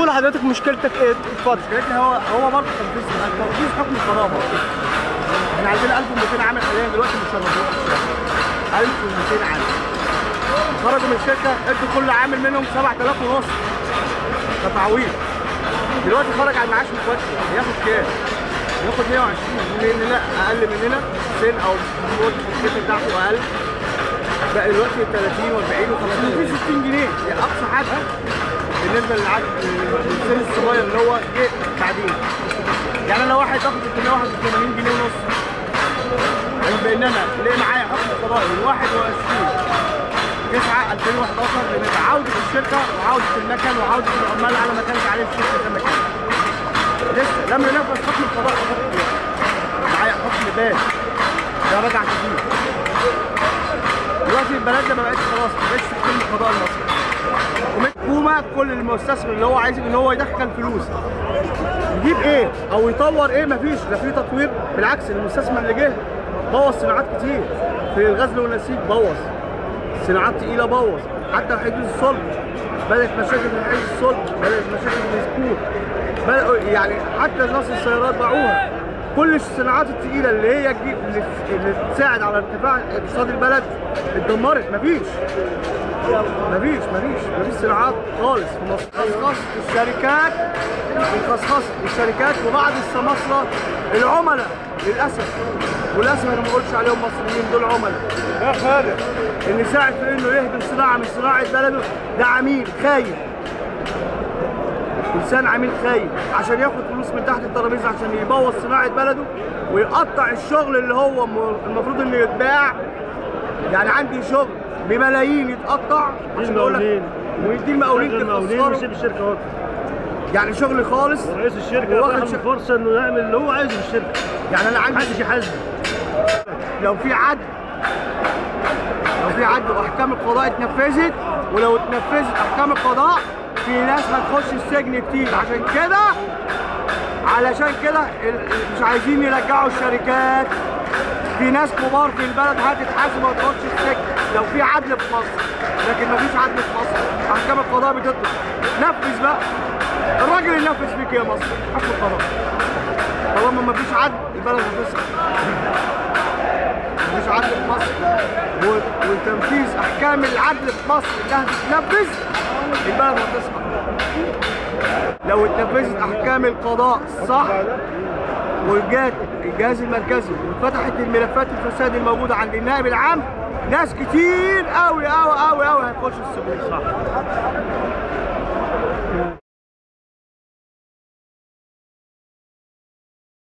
تقول لحضرتك مشكلتك ايه اتفضل مشكلتنا هو هو برضه تنفيذ تنفيذ حكم القضاء برضه احنا عايزين 1200 عامل حاليا دلوقتي مش شغالين 1200 عامل خرجوا من الشركه ادوا كل عامل منهم 7000 ونص كتعويض دلوقتي خرج على المعاش متوفي ياخد كام؟ ياخد 120 لان لا اقل مننا سن او المفروض الشركه بتاعته اقل بقى دلوقتي 30 و40 و50 في 60 جنيه هي اقصى حاجه بالنسبه للعدد للسن الصغير اللي هو جه بعدين يعني انا واحد باخد 381 جنيه ونص بان انا ليه معايا حكم قضائي من 21 9 2011 لان عوده الشركه وعوده المكن وعوده العمال على ما كانت عليه الشركه زي ما كانت لسه لم ينفذ حكم القضاء معايا حكم بال ده رجع كتير دلوقتي البلد ده ما بقتش خلاص ما بقتش تحكم القضاء المصري الحكومه كل المستثمر اللي هو عايز ان هو يدخل فلوس يجيب ايه او يطور ايه مفيش لا في تطوير بالعكس المستثمر اللي جه بوظ صناعات كتير في الغزل والنسيج بوظ صناعات تقيله بوظ حتى حدود الصلب بدات مشاكل في حدود الصلب بدات مشاكل في السكوت بدأوا يعني حتى ناس السيارات باعوها كل الصناعات التقيله اللي هي تجيب اللي, اللي تساعد على ارتفاع اقتصاد البلد اتدمرت مفيش مفيش مفيش مفيش صناعات خالص في مصر خصخصة الشركات خصخصة الشركات وبعض السماسرة العملاء للأسف وللأسف أنا ما بقولش عليهم مصريين دول عملاء يا خالد اللي ساعد في إنه يهدم صناعة من صناعة بلده ده عميل خاين إنسان عميل خاين عشان ياخد فلوس من تحت الترابيزة عشان يبوظ صناعة بلده ويقطع الشغل اللي هو م- المفروض إنه يتباع يعني عندي شغل بملايين يتقطع عشان بقول لك المقاولين. ويدي المقاولين المقاولين تخسروا ويسيب الشركه واقفه يعني شغل خالص ورئيس الشركه واخد واخد شغل. فرصه انه يعمل اللي هو عايزه في الشركه يعني انا عندي محدش يحاسبه لو في عدل لو في عدل واحكام القضاء اتنفذت ولو اتنفذت احكام القضاء في ناس هتخش السجن كتير عشان كده علشان كده ال- مش عايزين يرجعوا الشركات في ناس كبار في البلد هتتحاسب وهتخش السجن لو في عدل في مصر لكن مفيش عدل في مصر احكام القضاء بتطلع نفذ بقى الراجل اللي نفذ فيك يا مصر حكم القضاء طالما مفيش عدل البلد هتسقط مفيش عدل في مصر و- وتنفيذ احكام العدل في مصر انها تتنفذ البلد هتسقط لو اتنفذت احكام القضاء صح وجات الجهاز المركزي وفتحت الملفات الفساد الموجوده عند النائب العام ناس كتير قوي قوي قوي قوي هتخش السجون صح